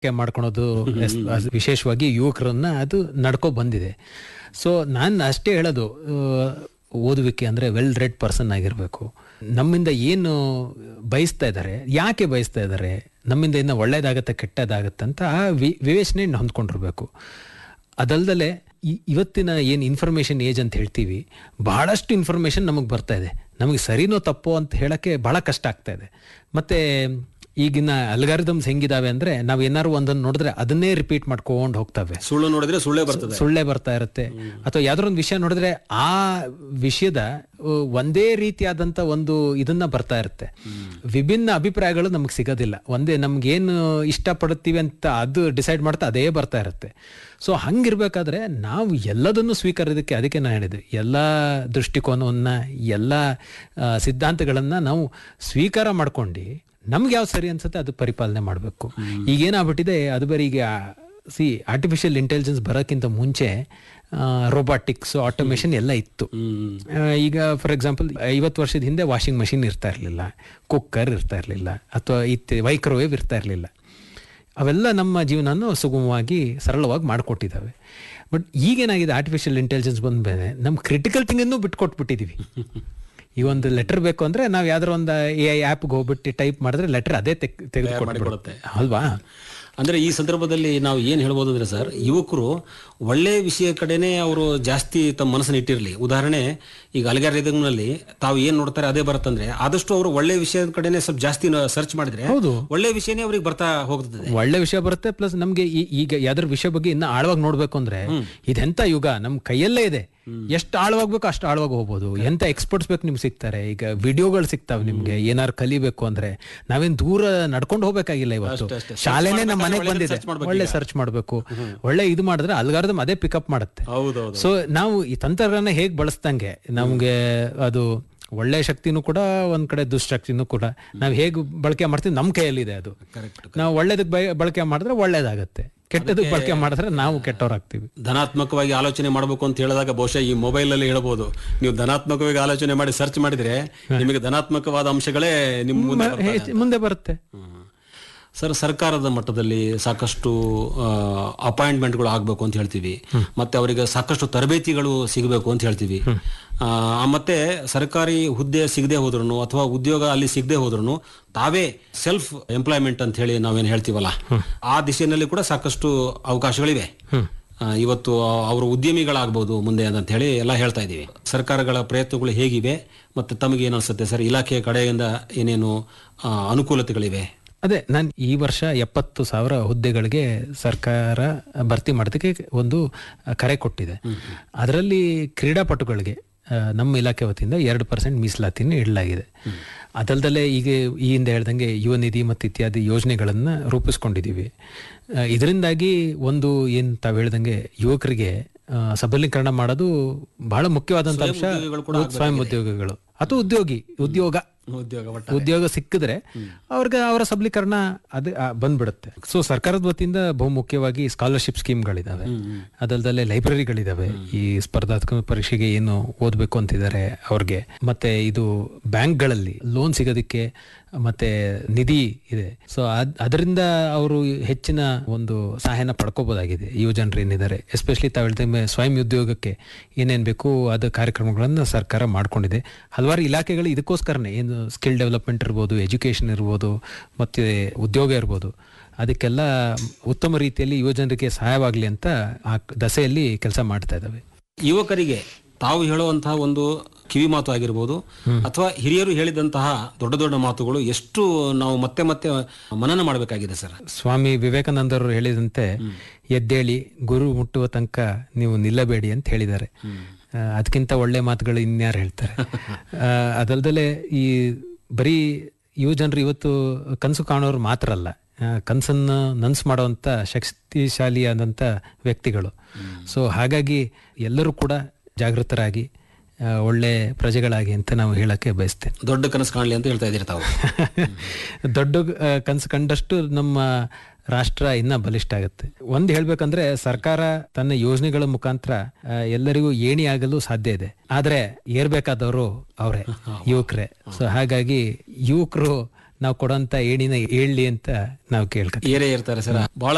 ಮಾಡ್ಕೊಳೋದು ಎಸ್- ಅದು ವಿಶೇಷವಾಗಿ ಯುವಕರನ್ನ ಅದು ನಡ್ಕೊ ಬಂದಿದೆ ಸೊ ನಾನು ಅಷ್ಟೇ ಹೇಳೋದು ಆ, ಓದುವಿಕೆ ಅಂದರೆ ವೆಲ್ ರೆಡ್ ಪರ್ಸನ್ ಆಗಿರಬೇಕು ನಮ್ಮಿಂದ ಏನು ಬಯಸ್ತಾ ಇದ್ದಾರೆ ಯಾಕೆ ಬಯಸ್ತಾ ಇದ್ದಾರೆ ನಮ್ಮಿಂದ ಇನ್ನು ಒಳ್ಳೇದಾಗತ್ತೆ ಕೆಟ್ಟದಾಗತ್ತೆ ಅಂತ ಆ ವಿ ವಿವೇಚನೆ ಹೊಂದ್ಕೊಂಡಿರ್ಬೇಕು ಅದಲ್ದಲೆ ಈ ಇವತ್ತಿನ ಏನು ಇನ್ಫಾರ್ಮೇಷನ್ ಏಜ್ ಅಂತ ಹೇಳ್ತೀವಿ ಬಹಳಷ್ಟು ಇನ್ಫಾರ್ಮೇಷನ್ ನಮಗೆ ಬರ್ತಾ ಇದೆ ನಮಗೆ ಸರಿನೋ ತಪ್ಪೋ ಅಂತ ಹೇಳಕ್ಕೆ ಬಹಳ ಕಷ್ಟ ಆಗ್ತಾ ಇದೆ ಮತ್ತೆ ಈಗಿನ ಅಲ್ಗಾರಿದಮ್ಸ್ ಹೆಂಗಿದಾವೆ ಅಂದ್ರೆ ನಾವು ಏನಾದ್ರು ಒಂದನ್ನು ನೋಡಿದ್ರೆ ಅದನ್ನೇ ರಿಪೀಟ್ ಮಾಡ್ಕೊಂಡು ಹೋಗ್ತವೆ ಸುಳ್ಳು ನೋಡಿದ್ರೆ ಸುಳ್ಳೇ ಬರ್ತದೆ ಸುಳ್ಳೆ ಬರ್ತಾ ಇರುತ್ತೆ ಅಥವಾ ಯಾವ್ದಾರ ಒಂದು ವಿಷಯ ನೋಡಿದ್ರೆ ಆ ವಿಷಯದ ಅ, ಒಂದೇ ರೀತಿಯಾದಂತ ಒಂದು ಇದನ್ನ ಬರ್ತಾ ಇರುತ್ತೆ ವಿಭಿನ್ನ ಅಭಿಪ್ರಾಯಗಳು ನಮಗೆ ಸಿಗೋದಿಲ್ಲ ಒಂದೇ ನಮ್ಗೇನು ಇಷ್ಟಪಡುತ್ತೀವಿ ಅಂತ ಅದು ಡಿಸೈಡ್ ಮಾಡ್ತಾ ಅದೇ ಬರ್ತಾ ಇರುತ್ತೆ ಸೊ ಹಂಗಿರ್ಬೇಕಾದ್ರೆ ನಾವು ಎಲ್ಲದನ್ನು ಸ್ವೀಕರಿಸೋದಕ್ಕೆ ಅದಕ್ಕೆ ನಾನು ಹೇಳಿದೆ ಎಲ್ಲ ದೃಷ್ಟಿಕೋನವನ್ನ ಎಲ್ಲ ಆ, ಸಿದ್ಧಾಂತಗಳನ್ನ ನಾವು ಸ್ವೀಕಾರ ಮಾಡ್ಕೊಂಡು ನಮ್ಗೆ ಯಾವ್ದು ಸರಿ ಅನ್ಸುತ್ತೆ ಅದು ಪರಿಪಾಲನೆ ಮಾಡಬೇಕು ಈಗೇನಾಗ್ಬಿಟ್ಟಿದೆ ಅದು ಬೇರೆ ಈಗ ಸಿ ಆರ್ಟಿಫಿಷಿಯಲ್ ಇಂಟೆಲಿಜೆನ್ಸ್ ಬರೋಕ್ಕಿಂತ ಮುಂಚೆ ರೋಬೋಟಿಕ್ಸ್ ಆಟೋಮೇಷನ್ ಎಲ್ಲ ಇತ್ತು ಆ, ಈಗ ಫಾರ್ ಎಕ್ಸಾಂಪಲ್ ಐವತ್ತು ವರ್ಷದ ಹಿಂದೆ ವಾಷಿಂಗ್ ಮಷಿನ್ ಇರ್ತಾ ಇರಲಿಲ್ಲ ಕುಕ್ಕರ್ ಇರ್ತಾ ಇರಲಿಲ್ಲ ಅಥವಾ ಇತ್ತು ಮೈಕ್ರೋವೇವ್ ಇರ್ತಾ ಇರಲಿಲ್ಲ ಅವೆಲ್ಲ ನಮ್ಮ ಜೀವನನ ಸುಗಮವಾಗಿ ಸರಳವಾಗಿ ಮಾಡಿಕೊಟ್ಟಿದ್ದಾವೆ ಬಟ್ ಈಗೇನಾಗಿದೆ ಆರ್ಟಿಫಿಷಿಯಲ್ ಇಂಟೆಲಿಜೆನ್ಸ್ ಬಂದ ಮೇಲೆ ನಮ್ಮ ಕ್ರಿಟಿಕಲ್ ಥಿಂಗನ್ನು ಬಿಟ್ಕೊಟ್ಬಿಟ್ಟಿದ್ದೀವಿ ಈ ಒಂದು ಲೆಟರ್ ಬೇಕು ಅಂದ್ರೆ ನಾವು ಯಾವ್ದಾರ ಒಂದು ಎ ಐ ಆ್ಯಪ್ಗೆ ಹೋಗ್ಬಿಟ್ಟು ಟೈಪ್ ಮಾಡಿದ್ರೆ ಲೆಟರ್ ಅದೇ ತೆಗ್- ತೆಗೆದುಕೊಟ್ಬಿಡುತ್ತೆ ಅಲ್ವಾ ಅಂದ್ರೆ ಈ ಸಂದರ್ಭದಲ್ಲಿ ನಾವು ಏನ್ ಹೇಳ್ಬೋದು ಅಂದ್ರೆ ಸರ್ ಯುವಕರು ಒಳ್ಳೆ ವಿಷಯ ಕಡೆನೆ ಅವರು ಜಾಸ್ತಿ ತಮ್ಮ ಮನಸ್ಸನ್ನು ಇಟ್ಟಿರಲಿ ಉದಾಹರಣೆ ಈಗ ಅಲ್ಗಾರಿದಮ್ನಲ್ಲಿ ತಾವು ಏನ್ ನೋಡ್ತಾರೆ ಅದೇ ಬರುತ್ತಂದ್ರೆ ಆದಷ್ಟು ಅವರು ಒಳ್ಳೆ ವಿಷಯದ ಕಡೆನೆ ಸ್ವಲ್ಪ ಜಾಸ್ತಿ ಸರ್ಚ್ ಮಾಡಿದ್ರೆ ಹೌದು ಒಳ್ಳೆ ವಿಷಯನೇ ಅವ್ರಿಗೆ ಬರ್ತಾ ಹೋಗ್ತದೆ ಒಳ್ಳೆ ವಿಷಯ ಬರುತ್ತೆ ಪ್ಲಸ್ ನಮ್ಗೆ ಈ- ಈಗ ಯಾವ್ದಾರ ವಿಷಯ ಬಗ್ಗೆ ಇನ್ನ ಆಳವಾಗಿ ನೋಡ್ಬೇಕು ಅಂದ್ರೆ ಇದೆಂತ ಯುಗ ನಮ್ ಕೈಯಲ್ಲೇ ಇದೆ ಎಷ್ಟು ಆಳವಾಗ್ಬೇಕು ಅಷ್ಟು ಆಳವಾಗಿ ಹೋಗ್ಬೋದು ಎಂತ ಎಕ್ಸ್ಪರ್ಟ್ಸ್ ಬೇಕು ನಿಮ್ಗೆ ಸಿಗ್ತಾರೆ ಈಗ ವಿಡಿಯೋಗಳು ಸಿಗ್ತಾವೆ ನಿಮ್ಗೆ ಏನಾರು ಕಲಿಬೇಕು ಅಂದ್ರೆ ನಾವೇನ್ ದೂರ ನಡ್ಕೊಂಡು ಹೋಗ್ಬೇಕಾಗಿಲ್ಲ ಇವತ್ತು ಅಷ್ಟೇ. ಶಾಲೆನೇ ನಮ್ಮ ಮಾಡ್ಬೇಕಾದ್ರೆ ಮನೆಗೆ ಒಳ್ಳೆ ಬಂದಿದೆ search ಮಾಡ್ಬೇಕು ಒಳ್ಳೆ ಸರ್ಚ್ ಮಾಡಬೇಕು ಒಳ್ಳೆ ಇದು ಮಾಡಿದ್ರೆ ಅಲ್ಗಾರದಮ್ ಅದೇ ಪಿಕಪ್ ಮಾಡುತ್ತೆ ಹೌದೌದು ಸೊ ನಾವು ಈ ತಂತ್ರಜ್ಞಾನ ಹೇಗ್ ಬಳಸ್ದಂಗೆ ನಮ್ಗೆ ಅದು ಒಳ್ಳೆ ಶಕ್ತಿನೂ ಕೂಡ ಒಂದ್ ಕಡೆ ದುಷ್ಟಶಕ್ತಿನೂ ಕೂಡ ನಾವು ಹೇಗ್ ಬಳಕೆ ಮಾಡ್ತೀವಿ ನಮ್ಮ ಕೈಯಲ್ಲಿದೆ ಅದು ಕರೆಕ್ಟ್ ನಾವು ಒಳ್ಳೇದಕ್ಕೆ ಬಯ- ಬಳಕೆ ಮಾಡಿದ್ರೆ ಒಳ್ಳೇದಾಗತ್ತೆ ಕೆಟ್ಟದಕ್ಕೆ ಬಳಕೆ ಮಾಡಿದ್ರೆ ನಾವು ಕೆಟ್ಟವರಾಗ್ತೀವಿ ಧನಾತ್ಮಕವಾಗಿ ಆಲೋಚನೆ ಮಾಡಬೇಕು ಅಂತ ಹೇಳಿದಾಗ ಬಹುಶಃ ಈ ಮೊಬೈಲ್ ಅಲ್ಲಿ ಹೇಳ್ಬೋದು ನೀವು ಧನಾತ್ಮಕವಾಗಿ ಆಲೋಚನೆ ಮಾಡಿ ಸರ್ಚ್ ಮಾಡಿದ್ರೆ ನಿಮಗೆ ಧನಾತ್ಮಕವಾದ ಅಂಶಗಳೇ ನಿಮ್ಮ ಮುಂದೆ ಬರ್ತಾವೆ. ಹೆಚ್ಚು- ಮುಂದೆ ಬರುತ್ತೆ ಹ್ಮ್. ಸರ್ ಸರ್ಕಾರದ ಮಟ್ಟದಲ್ಲಿ ಸಾಕಷ್ಟು ಅಪಾಯಿಂಟ್ಮೆಂಟ್ಗಳು ಆಗಬೇಕು ಅಂತ ಹೇಳ್ತೀವಿ ಮತ್ತೆ ಅವರಿಗೆ ಸಾಕಷ್ಟು ತರಬೇತಿಗಳು ಸಿಗಬೇಕು ಅಂತ ಹೇಳ್ತೀವಿ ಆ, ಮತ್ತೆ ಸರ್ಕಾರಿ ಹುದ್ದೆ ಸಿಗದೆ ಹೋದ್ರು ಅಥವಾ ಉದ್ಯೋಗ ಅಲ್ಲಿ ಸಿಗದೆ ಹೋದ್ರು ತಾವೇ ಸೆಲ್ಫ್ ಎಂಪ್ಲಾಯ್ಮೆಂಟ್ ಅಂತ ಹೇಳಿ ನಾವೇನು ಹೇಳ್ತೀವಲ್ಲ ಆ ದಿಶೆಯಲ್ಲಿ ಕೂಡ ಸಾಕಷ್ಟು ಅವಕಾಶಗಳಿವೆ ಆ, ಇವತ್ತು ಅವರು ಉದ್ಯಮಿಗಳಾಗ್ಬೋದು ಮುಂದೆ ಅಂತ ಹೇಳಿ ಎಲ್ಲ ಹೇಳ್ತಾ ಇದ್ದೀವಿ ಸರ್ಕಾರಗಳ ಪ್ರಯತ್ನಗಳು ಹೇಗಿವೆ ಮತ್ತೆ ತಮಗೆ ಏನು ಅನ್ಸುತ್ತೆ ಸರ್ ಇಲಾಖೆಯ ಕಡೆಯಿಂದ ಏನೇನು ಆ, ಅನುಕೂಲತೆಗಳಿವೆ ಅದೇ ನಾನು ಈ ವರ್ಷ ಎಪ್ಪತ್ತು ಸಾವಿರ ಹುದ್ದೆಗಳಿಗೆ ಸರ್ಕಾರ ಭರ್ತಿ ಮಾಡೋದಕ್ಕೆ ಒಂದು ಕರೆ ಕೊಟ್ಟಿದೆ ಅದರಲ್ಲಿ ಕ್ರೀಡಾಪಟುಗಳಿಗೆ ಆ, ನಮ್ಮ ಇಲಾಖೆ ವತಿಯಿಂದ ಎರಡು ಪರ್ಸೆಂಟ್ ಮೀಸಲಾತಿನ ಇಡಲಾಗಿದೆ ಅದಲ್ದಲ್ಲೇ ಈಗ ಈ ಹಿಂದೆ ಹೇಳ್ದಂಗೆ ಯುವ ನಿಧಿ ಮತ್ತು ಇತ್ಯಾದಿ ಯೋಜನೆಗಳನ್ನು ರೂಪಿಸ್ಕೊಂಡಿದ್ದೀವಿ ಆ, ಇದರಿಂದಾಗಿ ಒಂದು ಏನು ತಾವು ಹೇಳ್ದಂಗೆ ಯುವಕರಿಗೆ ಆ, ಸಬಲೀಕರಣ ಮಾಡೋದು ಬಹಳ ಮುಖ್ಯವಾದಂಥ ಅಂಶ ಉದ್ಯೋಗಿಗಳು ಕೂಡ ಸ್ವಯಂ ಉದ್ಯೋಗಿಗಳು ಅಥವಾ ಉದ್ಯೋಗಿ ಉದ್ಯೋಗ ಉದ್ಯೋಗ ಒಟ್ಟ ಉದ್ಯೋಗ ಸಿಕ್ಕಿದ್ರೆ ಅವ್ರಿಗೆ ಅವರ ಸಬಲೀಕರಣ ಅದೇ ಆ, ಬಂದ್ಬಿಡುತ್ತೆ ಸೊ ಸರ್ಕಾರದ ವತಿಯಿಂದ ಬಹುಮುಖ್ಯವಾಗಿ ಸ್ಕಾಲರ್ಶಿಪ್ ಸ್ಕೀಮ್ಗಳಿದಾವೆ ಅದಲ್ದಲ್ಲೇ ಲೈಬ್ರರಿಗಳಿದಾವೆ ಈ ಸ್ಪರ್ಧಾತ್ಮಕ ಪರೀಕ್ಷೆಗೆ ಏನು ಓದಬೇಕು ಅಂತಿದ್ದಾರೆ ಅವ್ರಿಗೆ ಮತ್ತೆ ಇದು ಬ್ಯಾಂಕ್ಗಳಲ್ಲಿ ಲೋನ್ ಸಿಗೋದಕ್ಕೆ ಮತ್ತೆ ನಿಧಿ ಇದೆ ಸೊ ಅದರಿಂದ ಅವರು ಹೆಚ್ಚಿನ ಒಂದು ಸಹಾಯನ ಪಡ್ಕೋಬಹುದಾಗಿದೆ ಯುವ ಜನರು ಏನಿದ್ದಾರೆ ಎಸ್ಪೆಷಲಿ ತಾವು ಹೇಳ್ದಂಗೆ ಸ್ವಯಂ ಉದ್ಯೋಗಕ್ಕೆ ಏನೇನು ಬೇಕು ಅದ ಕಾರ್ಯಕ್ರಮಗಳನ್ನು ಸರ್ಕಾರ ಮಾಡ್ಕೊಂಡಿದೆ ಹಲವಾರು ಇಲಾಖೆಗಳು ಇದಕ್ಕೋಸ್ಕರನೇ ಏನು ಸ್ಕಿಲ್ ಡೆವಲಪ್ಮೆಂಟ್ ಇರ್ಬೋದು ಎಜುಕೇಷನ್ ಇರ್ಬೋದು ಮತ್ತೆ ಉದ್ಯೋಗ ಇರ್ಬೋದು ಅದಕ್ಕೆಲ್ಲ ಉತ್ತಮ ರೀತಿಯಲ್ಲಿ ಯುವ ಜನರಿಗೆ ಸಹಾಯವಾಗಲಿ ಅಂತ ಆ ದಸೆಯಲ್ಲಿ ಕೆಲಸ ಮಾಡ್ತಾ ಇದ್ದಾವೆ ಯುವಕರಿಗೆ ತಾವು ಹೇಳುವಂತಹ ಒಂದು ಕಿವಿ ಮಾತು ಆಗಿರ್ಬೋದು ಅಥವಾ ಹಿರಿಯರು ಹೇಳಿದಂತಹ ದೊಡ್ಡ ದೊಡ್ಡ ಮಾತುಗಳು ಎಷ್ಟು ನಾವು ಮತ್ತೆ ಮತ್ತೆ ಮನನ ಮಾಡಬೇಕಾಗಿದೆ ಸರ್ ಸ್ವಾಮಿ ವಿವೇಕಾನಂದರು ಹೇಳಿದಂತೆ ಎದ್ದೇಳಿ ಗುರು ಮುಟ್ಟುವ ತನಕ ನೀವು ನಿಲ್ಲಬೇಡಿ ಅಂತ ಹೇಳಿದ್ದಾರೆ ಆ, ಅದಕ್ಕಿಂತ ಒಳ್ಳೆ ಮಾತುಗಳು ಇನ್ಯಾರು ಹೇಳ್ತಾರೆ ಆ, ಅದಲ್ದಲೆ ಈ ಬರೀ ಯುವ ಜನರು ಇವತ್ತು ಕನಸು ಕಾಣೋರು ಮಾತ್ರ ಅಲ್ಲ ಆ, ಕನಸನ್ನು ನನ್ಸು ಮಾಡುವಂಥ ಶಕ್ತಿಶಾಲಿಯಾದಂಥ ವ್ಯಕ್ತಿಗಳು ಸೊ ಹಾಗಾಗಿ ಎಲ್ಲರೂ ಕೂಡ ಜಾಗೃತರಾಗಿ ಆ, ಒಳ್ಳೆ ಪ್ರಜೆಗಳಾಗಿ ಅಂತ ನಾವು ಹೇಳಕ್ಕೆ ಬಯಸ್ತೇನೆ ದೊಡ್ಡ ಕನಸು ಕಾಣಲಿ ಅಂತ ಹೇಳ್ತಾ ಇದ್ದೀರಿ ತಾವು ದೊಡ್ಡ ಆ, ಕನಸು ಕಂಡಷ್ಟು ನಮ್ಮ ರಾಷ್ಟ್ರ ಇನ್ನ ಬಲಿಷ್ಠ ಆಗುತ್ತೆ ಒಂದು ಹೇಳ್ಬೇಕಂದ್ರೆ ಸರ್ಕಾರ ತನ್ನ ಯೋಜನೆಗಳ ಮುಖಾಂತರ ಆ, ಎಲ್ಲರಿಗೂ ಏಣಿ ಆಗಲು ಸಾಧ್ಯ ಇದೆ ಆದ್ರೆ ಏರ್ಬೇಕಾದವರು ಅವರೇ ಯುವಕರೇ ಸೊ ಹಾಗಾಗಿ ಯುವಕರು ನಾವು ಕೊಡೋಂತ ಏಣಿನ ಏಳ್ಲಿ ಅಂತ ನಾವು ಕೇಳ್ಕ ಏರೇ ಇರ್ತಾರೆ ಸರ್ ಬಹಳ